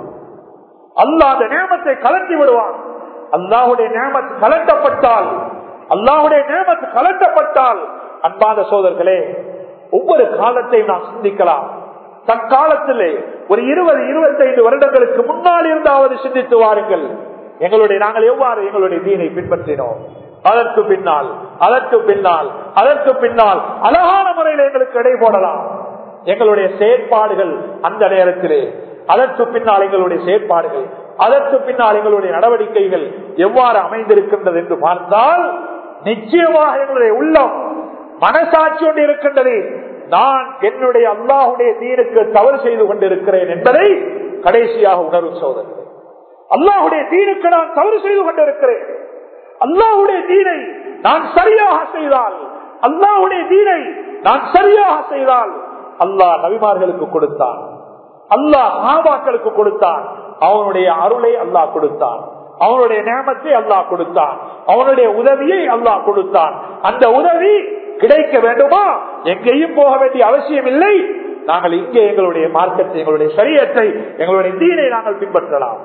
அல்லாஹ் அந்த நியமத்தை கலட்டி விடுவான் அல்லாஹுடைய நியமத்து கலட்டப்பட்டால் அல்லாஹுடைய நியமத்து கலட்டப்பட்டால் அன்பாத சோதர்களே ஒவ்வொரு காலத்தையும் நாம் சிந்திக்கலாம் தற்காலத்திலே ஒரு இருபது இருபத்தைந்து வருடங்களுக்கு முன்னால் இருந்தாவது சிந்தித்து வாருங்கள் எங்களுடைய நாங்கள் எவ்வாறு எங்களுடைய தீனை பின்பற்றினோம் அதற்கு பின்னால் அதற்கு பின்னால் அதற்கு பின்னால் அழகான முறையில் எங்களுக்கு இடை போடலாம் எங்களுடைய செயற்பாடுகள் அந்த நேரத்திலே அதற்கு பின்னால் எங்களுடைய செயற்பாடுகள் அதற்கு பின்னால் எங்களுடைய நடவடிக்கைகள் எவ்வாறு அமைந்திருக்கின்றது என்று பார்த்தால் நிச்சயமாக எங்களுடைய உள்ளம் மனசாட்சி கொண்டு இருக்கின்றது நான் என்னுடைய அல்லாஹுடைய தீனுக்கு தவறு செய்து கொண்டிருக்கிறேன் என்பதை கடைசியாக உணரும் சோதனை அல்லாஹுடைய தீனுக்கு நான் தவறு செய்து கொண்டிருக்கிறேன் அல்லாஹுடைய தீனை நான் சரியாக செய்தால் அல்லாஹுடைய தீனை நான் சரியாக செய்தால் அல்லாஹ் நபிமார்களுக்கு கொடுத்தான் அல்லாஹ் மகாபாக்களுக்கு கொடுத்தான் அவனுடைய அருளை அல்லாஹ் கொடுத்தான் அவனுடைய நேமத்தை அல்லாஹ் கொடுத்தான் அவனுடைய உதவியை அல்லாஹ் கொடுத்தான் அந்த உதவி கிடைக்க வேண்டுமா எங்கேயும் போக வேண்டிய அவசியம் இல்லை நாங்கள் இங்கே எங்களுடைய மார்க்கத்தை எங்களுடைய சரியத்தை எங்களுடைய தீனை நாங்கள் பின்பற்றலாம்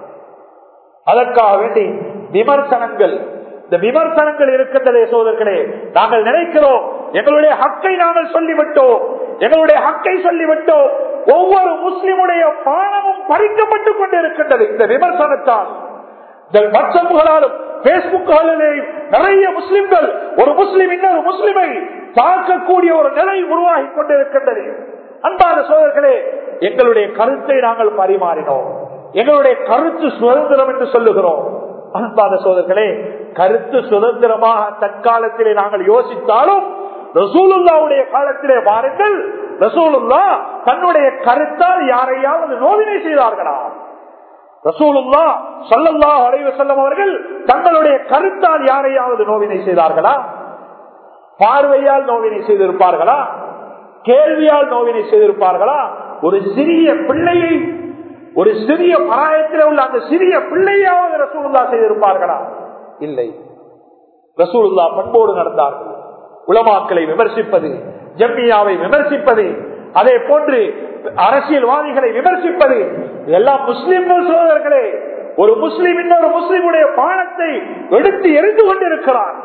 அதற்காக வேண்டி விமர்சனங்கள் இந்த விமர்சனங்கள் இருக்கின்றதே சோதர்களே நாங்கள் நினைக்கிறோம் எங்களுடைய ஹக்கை நாங்கள் சொல்லிவிட்டோம் எங்களுடைய ஹக்கை சொல்லிவிட்டோம் ஒவ்வொரு முஸ்லிமுடைய பானமும் பறிக்கப்பட்டுக் கொண்டு இருக்கின்றது இந்த விமர்சனத்தால் இந்த வாட்ஸ்அப்புகளாலும் பேஸ்புக்குகளிலேயும் நிறைய முஸ்லிம்கள் ஒரு முஸ்லிம் இன்னொரு முஸ்லிமை தாக்கக்கூடிய ஒரு நிலை உருவாகி கொண்டிருக்கின்றது அன்பான சோதர்களே எங்களுடைய கருத்தை நாங்கள் பரிமாறினோம் எங்களுடைய கருத்து சுதந்திரம் என்று சொல்லுகிறோம் அன்பான சோதர்களே கருத்து சுதந்திரமாக தற்காலத்திலே நாங்கள் யோசித்தாலும் ரசூலுல்லாவுடைய காலத்திலே பாருங்கள் ரசூலுல்லா தன்னுடைய கருத்தால் யாரையாவது நோவினை செய்தார்களா ரசூலுல்லா சல்லல்லா அலைவ செல்லம் அவர்கள் தங்களுடைய கருத்தால் யாரையாவது நோவினை செய்தார்களா பார்வையால் நோவினை செய்திருப்பார்களா கேள்வியால் நோவினை செய்திருப்பார்களா ஒரு சிறிய பிள்ளையை ஒரு சிறிய பராயத்தில் உள்ள அந்த சிறிய பிள்ளையாவது ரசூலுல்லா செய்திருப்பார்களா இல்லை ரசூலுல்லா பண்போடு நடந்தார்கள் உளமாக்களை விமர்சிப்பது ஜம்மியாவை விமர்சிப்பது அதே போன்று அரசியல்வாதிகளை விமர்சிப்பது எல்லாம் முஸ்லிம்கள் சோதர்களே ஒரு முஸ்லிம் இன்னொரு முஸ்லிமுடைய பானத்தை எடுத்து எரிந்து கொண்டிருக்கிறார்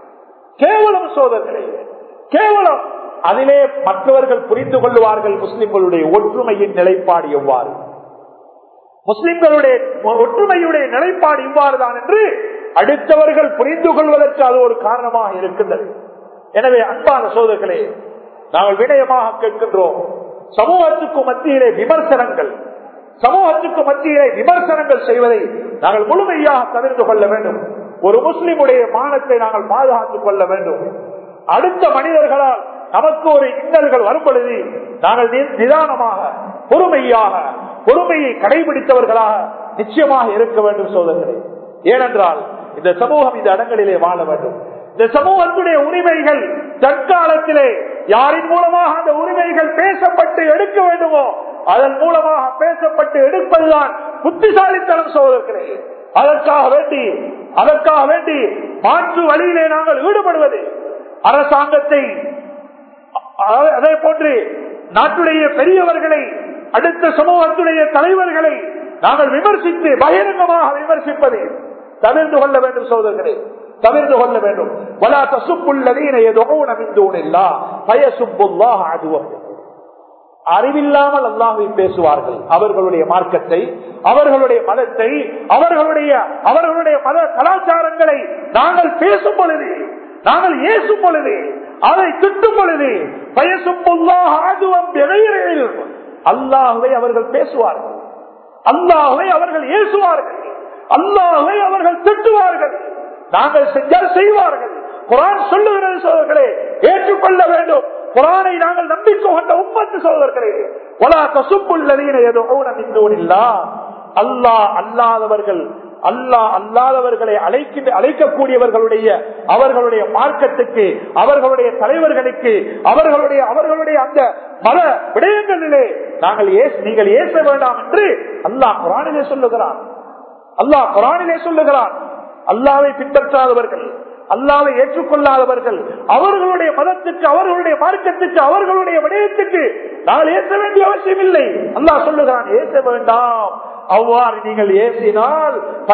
கேவலம் சோதர்களே கேவலம் அதிலே மற்றவர்கள் புரிந்து கொள்வார்கள் முஸ்லிம்களுடைய ஒற்றுமையின் நிலைப்பாடு எவ்வாறு முஸ்லிம்களுடைய ஒற்றுமையுடைய நிலைப்பாடு இவ்வாறுதான் என்று அடுத்தவர்கள் புரிந்து கொள்வதற்கு அது ஒரு காரணமாக இருக்கின்றது எனவே அன்பான சோதர்களே நாங்கள் விடயமாக கேட்கின்றோம் சமூகத்துக்கு மத்தியிலே விமர்சனங்கள் சமூகத்துக்கு மத்தியிலே விமர்சனங்கள் செய்வதை நாங்கள் முழுமையாக தவிர்த்து கொள்ள வேண்டும் ஒரு முஸ்லிமுடைய மானத்தை நாங்கள் பாதுகாத்துக் கொள்ள வேண்டும் அடுத்த மனிதர்களால் நமக்கு ஒரு இன்னல்கள் வரும் பொழுது நாங்கள் நிதானமாக பொறுமையாக பொறுமையை கடைபிடித்தவர்களாக நிச்சயமாக இருக்க வேண்டும் சோதர்களே ஏனென்றால் இந்த சமூகம் இந்த இடங்களிலே வாழ வேண்டும் இந்த சமூகத்துடைய உரிமைகள் தற்காலத்திலே யாரின் மூலமாக அந்த உரிமைகள் பேசப்பட்டு எடுக்க வேண்டுமோ அதன் மூலமாக பேசப்பட்டு எடுப்பதுதான் புத்திசாலித்தனம் சோதர்களே அதற்காக வேண்டி அதற்காக வேண்டி மாற்று வழியிலே நாங்கள் ஈடுபடுவது அரசாங்கத்தை அதே போன்று நாட்டுடைய பெரியவர்களை அடுத்த சமூகத்துடைய தலைவர்களை நாங்கள் விமர்சித்து பகிரங்கமாக விமர்சிப்பது தவிர்த்து கொள்ள வேண்டும் சோதர்களே தவிர்த்து கொள்ள வேண்டும் வலா தசுப்புள்ளதீன எதோன மிந்தூனில்லா பயசுப்புல்லாஹ் அதுவம் அறிவில்லாமல் அல்லாஹை பேசுவார்கள் அவர்களுடைய மார்க்கத்தை அவர்களுடைய மதத்தை அவர்களுடைய அவர்களுடைய மத கலாச்சாரங்களை நாங்கள் பேசும் பொழுது நாங்கள் ஏசும் பொழுது அதை திட்டும் பொழுது பயசுப்புல்லாஹ் அதுவம் அல்லாஹுவை அவர்கள் பேசுவார்கள் அல்லாஹுவை அவர்கள் ஏசுவார்கள் அல்லாஹுவை அவர்கள் திட்டுவார்கள் நாங்கள் செஞ்சால் செய்வார்கள் குரான் சொல்லுகிறது சோதர்களே ஏற்றுக்கொள்ள வேண்டும் குரானை நாங்கள் நம்பிக்கை கொண்ட உம்மத்து சோதர்களே ஒலா கசுப்புள்ளதீன ஏதோ இல்லா அல்லாஹ் அல்லாதவர்கள் அல்லாஹ் அல்லாதவர்களை அழைக்க அழைக்கக்கூடியவர்களுடைய அவர்களுடைய மார்க்கத்துக்கு அவர்களுடைய தலைவர்களுக்கு அவர்களுடைய அவர்களுடைய அந்த மத விடயங்களிலே நாங்கள் நீங்கள் ஏச வேண்டாம் என்று அல்லாஹ் குரானிலே சொல்லுகிறான் அல்லாஹ் குரானிலே சொல்லுகிறான் அல்லாவை பின்பற்றாதவர்கள் அல்லாவை ஏற்றுக்கொள்ளாதவர்கள் அவர்களுடைய மதத்துக்கு அவர்களுடைய மார்க்கத்துக்கு அவர்களுடைய விடயத்துக்கு நாங்கள் ஏச வேண்டிய அவசியம் இல்லை அல்லாஹ் சொல்லுகிறான் ஏச வேண்டாம் அவ்வாறு நீங்கள் ஏசினால்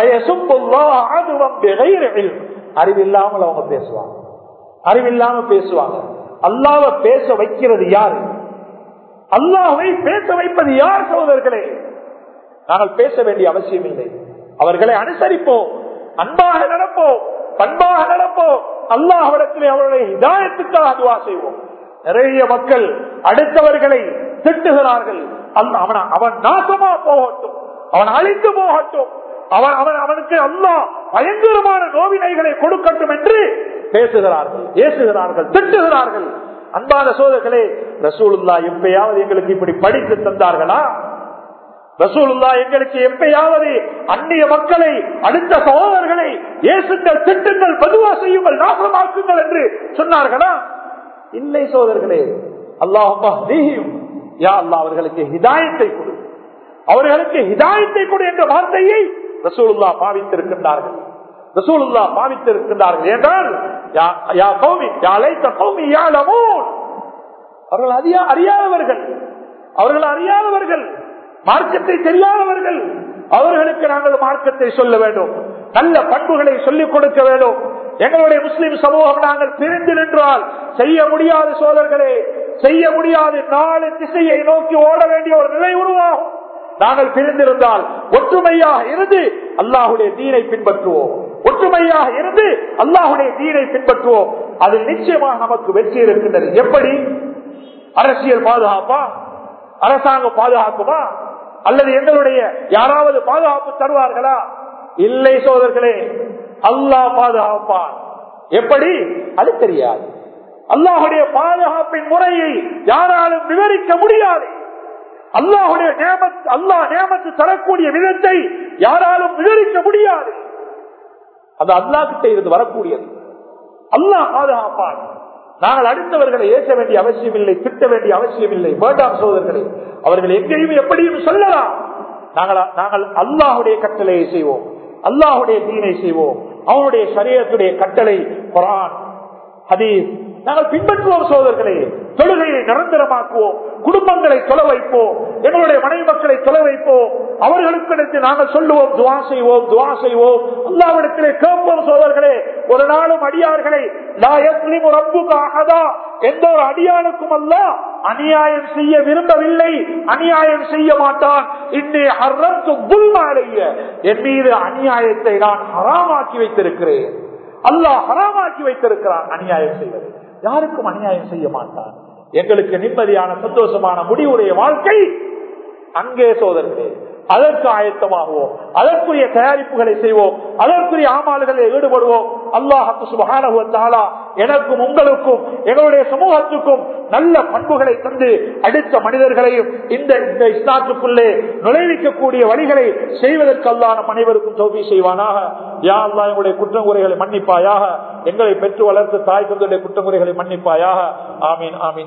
அறிவில்லாமல் அவங்க பேசுவாங்க அறிவில்லாம பேசுவாங்க அல்லாவை பேச வைக்கிறது யாரு அல்லாவை பேச வைப்பது யார் சகோதரர்களே நாங்கள் பேச வேண்டிய அவசியம் இல்லை அவர்களை அனுசரிப்போம் அன்பாக நடப்போம் பண்பாக நடப்போம் அல்லாஹிடத்திலே அவருடைய இதாயத்துக்காக அதுவா செய்வோம் நிறைய மக்கள் அடுத்தவர்களை திட்டுகிறார்கள் அவன் அவன் நாசமா போகட்டும் அவன் அழிந்து போகட்டும் அவன் அவன் அவனுக்கு அல்லாஹ் பயங்கரமான நோவினைகளை கொடுக்கட்டும் என்று பேசுகிறார்கள் ஏசுகிறார்கள் திட்டுகிறார்கள் அன்பான சோதர்களே ரசூலுல்லா எப்பயாவது எங்களுக்கு இப்படி படித்து தந்தார்களா ரசூலுல்லா எங்களுக்கு எப்பயாவது அந்நிய மக்களை அடுத்த சகோதரர்களை ஏசுங்கள் திட்டுங்கள் பதுவா செய்யுங்கள் நாசமாக்குங்கள் என்று சொன்னார்களா இல்லை சோதர்களே அல்லாஹும் யா அல்லா அவர்களுக்கு ஹிதாயத்தை கொடு அவர்களுக்கு ஹிதாயத்தை கொடு என்ற வார்த்தையை ரசூலுல்லா பாவித்திருக்கின்றார்கள் ரசூலுல்லா பாவித்திருக்கின்றார்கள் என்றால் யா- யா கௌமி, யா லைத்த கௌமி யாலமூன். அவர்கள் அறியா- அறியாதவர்கள் அவர்கள் அறியாதவர்கள் மார்க்கத்தை தெரியாதவர்கள் அவர்களுக்கு நாங்கள் மார்க்கத்தை சொல்ல வேண்டும் நல்ல பண்புகளை சொல்லிக் கொடுக்க வேண்டும் எங்களுடைய முஸ்லிம் சமூகம் நாங்கள் பிரிந்து நின்றால் செய்ய முடியாத சோதர்களே செய்ய முடியாது நாலு திசையை நோக்கி ஓட வேண்டிய ஒரு நிலை உருவாகும் நாங்கள் பிரிந்திருந்தால் ஒற்றுமையாக இருந்து அல்லாஹுடைய தீனை பின்பற்றுவோம் ஒற்றுமையாக இருந்து அல்லாஹுடைய தீனை பின்பற்றுவோம் அதில் நிச்சயமாக நமக்கு வெற்றி இருக்கின்றது எப்படி அரசியல் பாதுகாப்பா அரசாங்கம் பாதுகாக்குமா அல்லது எங்களுடைய யாராவது பாதுகாப்பு தருவார்களா இல்லை சோதர்களே அல்லாஹ் பாதுகாப்பான் எப்படி அது தெரியாது அல்லாஹுடைய பாதுகாப்பின் முறையை யாராலும் விவரிக்க முடியாது அல்லாஹுடைய நேமத் அல்லாஹ் நேமத்து தரக்கூடிய விதத்தை யாராலும் விவரிக்க முடியாது அது அல்லாஹ் கிட்ட இருந்து வரக்கூடியது அல்லாஹ் பாதுகாப்பான் நாங்கள் அடுத்தவர்களை ஏற்ற வேண்டிய அவசியம் இல்லை திட்ட வேண்டிய அவசியம் இல்லை வேண்டாம் சோதர்களே அவர்கள் எங்கேயும் எப்படியும் சொல்லலாம் நாங்கள் நாங்கள் அல்லாஹுடைய கட்டளையை செய்வோம் அல்லாஹுடைய தீனை செய்வோம் அவனுடைய சரீரத்துடைய கட்டளை குரான் ஹதீஸ் நாங்கள் பின்பற்றுவோம் சோதர்களே தொழுகையை நிரந்தரமாக்குவோம் குடும்பங்களை தொலை வைப்போம் எங்களுடைய மனைவி மக்களை தொலை வைப்போம் அவர்களுக்கு நாங்கள் சொல்லுவோம் துவா செய்வோம் துவா செய்வோம் அல்லாவிடத்திலே கேட்போம் சோதர்களே ஒரு நாளும் அடியார்களை ரப்புக்காகதா எந்த ஒரு அடியானுக்கும் அல்ல அநியாயம் செய்ய விரும்பவில்லை அநியாயம் செய்ய மாட்டான் இன்னே ஹர்ரத்து புல்மாலைய என் மீது அநியாயத்தை நான் ஹராமாக்கி வைத்திருக்கிறேன் அல்லாஹ் ஹராமாக்கி வைத்திருக்கிறான் அநியாயம் செய்வது யாருக்கும் அநியாயம் செய்ய மாட்டான் எங்களுக்கு நிம்மதியான சந்தோஷமான முடிவுடைய வாழ்க்கை அங்கே சோதர்களே அதற்கு ஆயத்தமாகுவோம் அதற்குரிய தயாரிப்புகளை செய்வோம் அதற்குரிய ஆமால்களில் ஈடுபடுவோம் அல்லாஹு சுபகானா எனக்கும் உங்களுக்கும் எங்களுடைய சமூகத்துக்கும் நல்ல பண்புகளை தந்து அடுத்த மனிதர்களையும் இந்த இந்த இஸ்லாத்துக்குள்ளே நுழைவிக்கக்கூடிய வழிகளை செய்வதற்கு அல்லாஹ் நம் அனைவருக்கும் தோல்வி செய்வானாக யா அல்லா எங்களுடைய குற்றங்குறைகளை மன்னிப்பாயாக எங்களை பெற்று வளர்த்து தாய் தந்தையுடைய குற்றங்குறைகளை மன்னிப்பாயாக ஆமீன் ஆமீன்